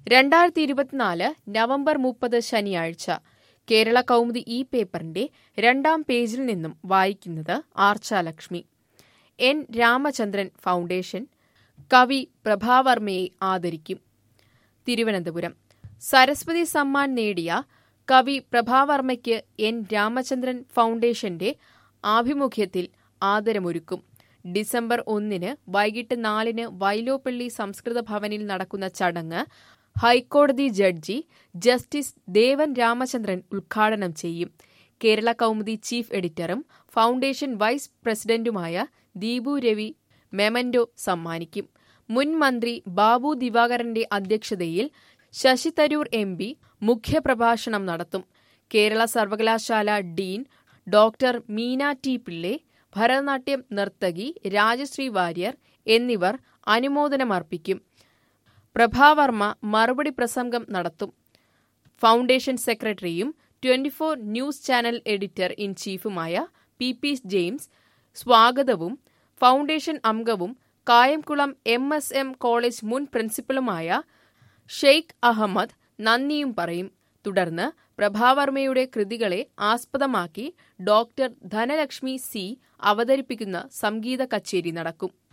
രണ്ടായിരത്തി ഇരുപത്തിനാല് നവംബർ മുപ്പത് ശനിയാഴ്ച കേരള കൗമുദി ഈ പേപ്പറിന്റെ രണ്ടാം പേജിൽ നിന്നും വായിക്കുന്നത് ആർച്ചാലക്ഷ്മി എൻ രാമചന്ദ്രൻ ഫൗണ്ടേഷൻ കവി പ്രഭാവർമ്മയെ ആദരിക്കും തിരുവനന്തപുരം സരസ്വതി സമ്മാൻ നേടിയ കവി പ്രഭാവർമ്മയ്ക്ക് എൻ രാമചന്ദ്രൻ ഫൗണ്ടേഷന്റെ ആഭിമുഖ്യത്തിൽ ആദരമൊരുക്കും ഡിസംബർ ഒന്നിന് വൈകിട്ട് നാലിന് വൈലോപ്പള്ളി സംസ്കൃത ഭവനിൽ നടക്കുന്ന ചടങ്ങ് ഹൈക്കോടതി ജഡ്ജി ജസ്റ്റിസ് ദേവൻ രാമചന്ദ്രൻ ഉദ്ഘാടനം ചെയ്യും കേരള കൗമുദി ചീഫ് എഡിറ്ററും ഫൗണ്ടേഷൻ വൈസ് പ്രസിഡന്റുമായ ദീപു രവി മെമന്റോ സമ്മാനിക്കും മുൻ മന്ത്രി ബാബു ദിവാകരന്റെ അധ്യക്ഷതയിൽ ശശി തരൂർ എം പി മുഖ്യപ്രഭാഷണം നടത്തും കേരള സർവകലാശാല dean doctor Meena T Pillai Bharatanatyam നർത്തകി രാജശ്രീ വാര്യർ എന്നിവർ അനുമോദനമർപ്പിക്കും പ്രഭാവർമ്മ മറുപടി പ്രസംഗം നടത്തും ഫൗണ്ടേഷൻ സെക്രട്ടറിയും twenty four news channel editor in ചീഫുമായ പി പി ജെയിംസ് സ്വാഗതവും ഫൗണ്ടേഷൻ അംഗവും Kayamkulam M S M college മുൻ പ്രിൻസിപ്പലുമായ ഷെയ്ഖ് അഹമ്മദ് നന്ദിയും പറയും തുടർന്ന് പ്രഭാവർമ്മയുടെ കൃതികളെ ആസ്പദമാക്കി ഡോക്ടർ ധനലക്ഷ്മി സി അവതരിപ്പിക്കുന്ന സംഗീത കച്ചേരി നടക്കും